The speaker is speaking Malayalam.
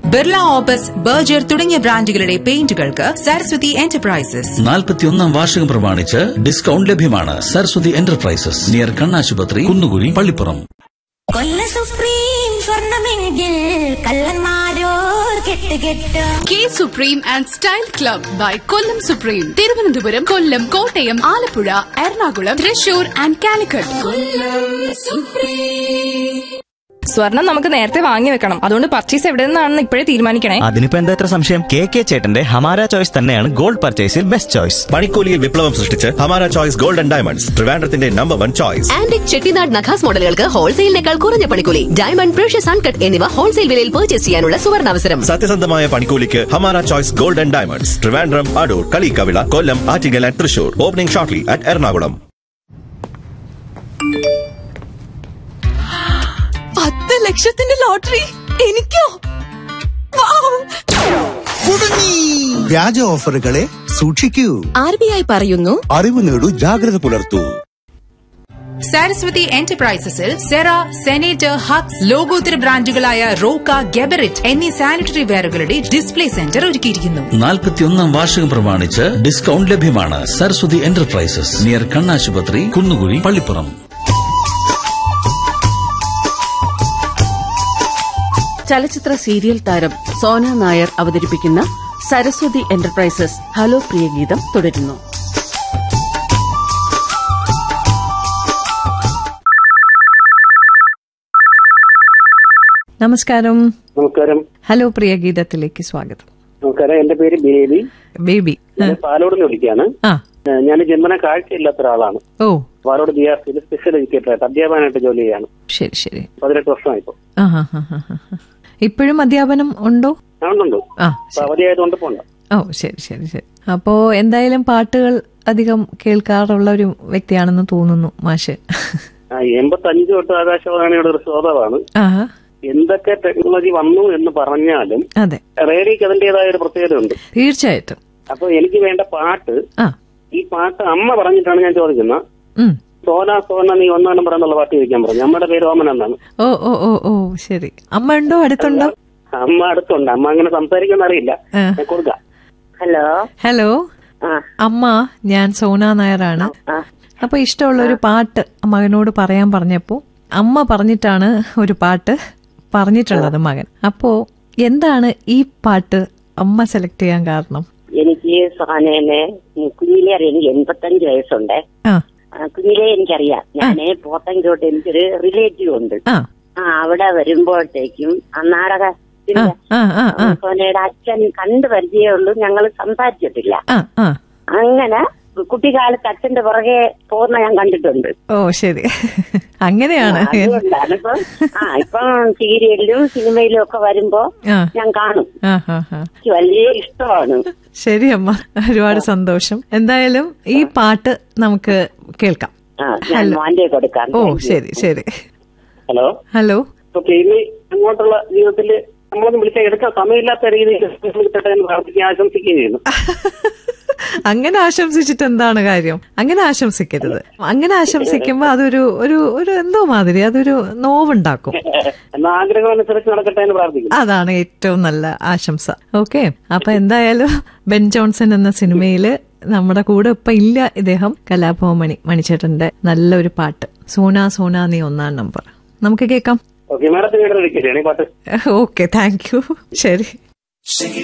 ബിർള ഓപ്പസ് ബർജർ തുടങ്ങിയ ബ്രാൻഡുകളുടെ പെയിന്റുകൾക്ക് സരസ്വതി എന്റർപ്രൈസസ് നാൽപ്പത്തിയൊന്നാം വാർഷികം പ്രമാണിച്ച് ഡിസ്കൗണ്ട് ലഭ്യമാണ് സരസ്വതി എന്റർപ്രൈസസ് നിയർ കണ്ണാശുപത്രി കുന്നുകുഴി പള്ളിപ്പുറം കൊല്ല സുപ്രീം സ്വർണമെങ്കിൽ കള്ളന്മാരോർ കെട്ട് കെട്ട് K Supreme and style club by Kollam Supreme Thiruvananthapuram Kollam Kottayam Alappuzha Ernakulam Thrissur and Calicut സ്വർണം നമുക്ക് നേരത്തെ വാങ്ങി വെക്കണം അതുകൊണ്ട് പർച്ചേസ് എവിടെ നിന്നാണെന്ന് ഇപ്പോഴേ തീരുമാനിക്കണേ അതിനിപ്പോ എന്താ ഇത്ര സംശയം കെ കെ ചേട്ടന്റെ ഹമാര ചോയ്സ് തന്നെയാണ് ഗോൾഡ് പർച്ചേസിൽ ബെസ്റ്റ് ചോയ്സ് പണിക്കൂലിയിൽ വിപ്ലവം സൃഷ്ടിച്ച് Hamara choice gold and diamonds ട്രിവാൻഡ്രത്തിന്റെ number one choice antique Chettinad നഖാസ് മോഡലുകൾക്ക് ഹോൾസെയിലിനേക്കാൾ കുറഞ്ഞ പണിക്കൂലി ഡയമണ്ട് പ്രഷ്യസ് അൺകട്ട് എന്നിവ ഹോൾസെയിൽ വിലയിൽ പർച്ചേസ് ചെയ്യാനുള്ള സുവർണാവസരം സത്യസന്ധമായ പണിക്കൂലിക്ക് Hamara choice gold and diamonds Trivandrum Adoor Kaliyikkavila Kollam Attingal and Thrissur opening shortly at Ernakulam പത്ത് ലക്ഷത്തിന്റെ ലോട്ടറി എനിക്കോ വ്യാജ ഓഫറുകളെ സൂക്ഷിക്കൂ ആർ ബി ഐ പറയുന്നു അറിവ് നേടൂ ജാഗ്രത പുലർത്തൂ സരസ്വതി എന്റർപ്രൈസസിൽ സെറ സെനേറ്റർ ഹക്സ് ലോകോത്തര ബ്രാൻഡുകളായ റോക്ക ഗെബറിറ്റ് എന്നീ സാനിറ്ററി വെയറുകളുടെ ഡിസ്പ്ലേ സെന്റർ ഒരുക്കിയിരിക്കുന്നു നാൽപ്പത്തിയൊന്നാം വാർഷികം പ്രമാണിച്ച് ഡിസ്കൗണ്ട് ലഭ്യമാണ് സരസ്വതി എന്റർപ്രൈസസ് നിയർ കണ്ണാശുപത്രി കുന്നുകുഴി പള്ളിപ്പുറം ചലച്ചിത്ര സീരിയൽ താരം സോന നായർ അവതരിപ്പിക്കുന്ന സരസ്വതി എന്റർപ്രൈസസ് ഹലോ പ്രിയ ഗീതം തുടരുന്നു നമസ്കാരം നമസ്കാരം ഹലോ പ്രിയ ഗീതത്തിലേക്ക് സ്വാഗതം നമസ്കാരം എന്റെ പേര് ബേബി ബേബി ഞാൻ പാലോട് നിന്ന് വിളിക്കുകയാണ് ആ ഏഹ് ഞാൻ ജന്മന കാഴ്ചയില്ലാത്ത ഒരാളാണ് ഓ പാലോട് ബി ആർ സിയിൽ സ്പെഷ്യൽ എഡ്യൂക്കേറ്ററായിട്ട് അധ്യാപകനായിട്ട് ജോലി ചെയ്യാണ് ശരി ശരി പതിനെട്ട് വർഷമായിപ്പോ ആ ഹാ ഹാ ഹാ ഹാ ഇപ്പോഴും അധ്യാപനം ഉണ്ടോ അതുകൊണ്ടുണ്ട് ആ അപ്പൊ അവധിയായതുകൊണ്ട് പോണ്ട ഓ ശരി ശരി ശരി അപ്പോ എന്തായാലും പാട്ടുകൾ അധികം കേൾക്കാറുള്ള ഒരു വ്യക്തിയാണെന്ന് തോന്നുന്നു മാഷ് ആ, എൺപത്തഞ്ച് തൊട്ട് ആകാശവാണിയുടെ ഒരു ശ്രോതാവാണ് ആ എന്തൊക്കെ ടെക്നോളജി വന്നു എന്ന് പറഞ്ഞാലും അതെ റേഡിയോക്ക് അതിന്റേതായ ഒരു പ്രത്യേകതയുണ്ട് തീർച്ചയായിട്ടും അപ്പൊ എനിക്ക് വേണ്ട പാട്ട് ആ ഈ പാട്ട് അമ്മ പറഞ്ഞിട്ടാണ് ഞാൻ ചോദിക്കുന്നത് ഉം സോന സോന നീ ഒന്നാം നമ്പർ എന്നുള്ള പാട്ട് ചോദിക്കാൻ പറഞ്ഞു അമ്മയുടെ പേര് ഓമൻ എന്നാണ് ഓ ഓ ഓ ഓ ശരി അമ്മ ഉണ്ടോ അടുത്തുണ്ടോ അമ്മ അടുത്തുണ്ട് അമ്മ അങ്ങനെ സംസാരിക്കുന്ന അറിയില്ല ആ. ഞാൻ കൊടുക്കാം ഹലോ ഹലോ അമ്മ ഞാൻ സോന നായരാണ് അപ്പൊ ഇഷ്ടമുള്ള ഒരു പാട്ട് മകനോട് പറയാൻ പറഞ്ഞപ്പോ അമ്മ പറഞ്ഞിട്ടാണ് ഒരു പാട്ട് പറഞ്ഞിട്ടുള്ളത് മകൻ അപ്പോ എന്താണ് ഈ പാട്ട് അമ്മ സെലക്ട് ചെയ്യാൻ കാരണം എനിക്ക് സോനേനെ കുഞ്ഞിലെ അറിയാം എനിക്ക് എൺപത്തഞ്ച് വയസ്സുണ്ട് ആ ആ, കുഞ്ഞിലെ എനിക്കറിയാം ഞാന് പോത്തൻകോട്ട് എനിക്കൊരു റിലേറ്റീവ് ഉണ്ട് ആ ആ അവിടെ വരുമ്പോഴത്തേക്കും ആ നാടക ആ ആ ആ ആ സോനയുടെ അച്ഛൻ കണ്ടു പരിചയമുള്ളൂ ഞങ്ങൾ സംസാരിച്ചിട്ടില്ല ആ ആ അങ്ങനെ കുട്ടിക്കാലത്ത് അച്ഛന്റെ പുറകെ പോകുന്ന ഞാൻ കണ്ടിട്ടുണ്ട് ഓ ശരി അങ്ങനെയാണ് അതുകൊണ്ടാണ് ഇപ്പൊ ആ ഇപ്പം സീരിയലിലും സിനിമയിലും ഒക്കെ വരുമ്പോ ആ ഞാൻ കാണും ആ ആ ആ എനിക്ക് വലിയ ഇഷ്ടമാണ് ശരി അമ്മ ഒരുപാട് സന്തോഷം എന്തായാലും ഈ പാട്ട് നമുക്ക് കേൾക്കാം ആ ഞാൻ മോന്റെ കൊടുക്കാം ഓ ശരി ശരി ഹലോ ഹലോ ഓക്കെ ഇനി അങ്ങോട്ടുള്ള ജീവിതത്തിൽ നമ്മളൊന്നും വിളിച്ചാൽ എടുക്കാൻ സമയമില്ലാത്ത രീതിയിൽ കിട്ടട്ടെ എന്ന് പ്രാർത്ഥിക്കുകയും ആശംസിക്കുകയും ചെയ്യുന്നു അങ്ങനെ ആശംസിച്ചിട്ട് എന്താണ് കാര്യം അങ്ങനെ ആശംസിക്കരുത് അങ്ങനെ ആശംസിക്കുമ്പോ അതൊരു ഒരു ഒരു എന്തോ മാതിരി അതൊരു നോവുണ്ടാക്കും എന്ന ആഗ്രഹം അനുസരിച്ച് നടക്കട്ടെ എന്ന് പ്രാർത്ഥിക്കുന്നു അതാണ് ഏറ്റവും നല്ല ആശംസ ഓക്കെ അപ്പൊ എന്തായാലും ബെൻ ജോൺസൺ എന്ന സിനിമയില് നമ്മുടെ കൂടെ ഇപ്പൊ ഇല്ല ഇദ്ദേഹം കലാഭവൻ മണി മണിച്ചേട്ടന്റെ നല്ലൊരു പാട്ട് സോന സോന നീ ഒന്നാം നമ്പർ നമുക്ക് കേൾക്കാം ഓക്കെ മാഡത്തിന് ഇവിടെ വിളിക്കില്ലേ ഈ പാട്ട് ഓക്കെ താങ്ക് യു ശരി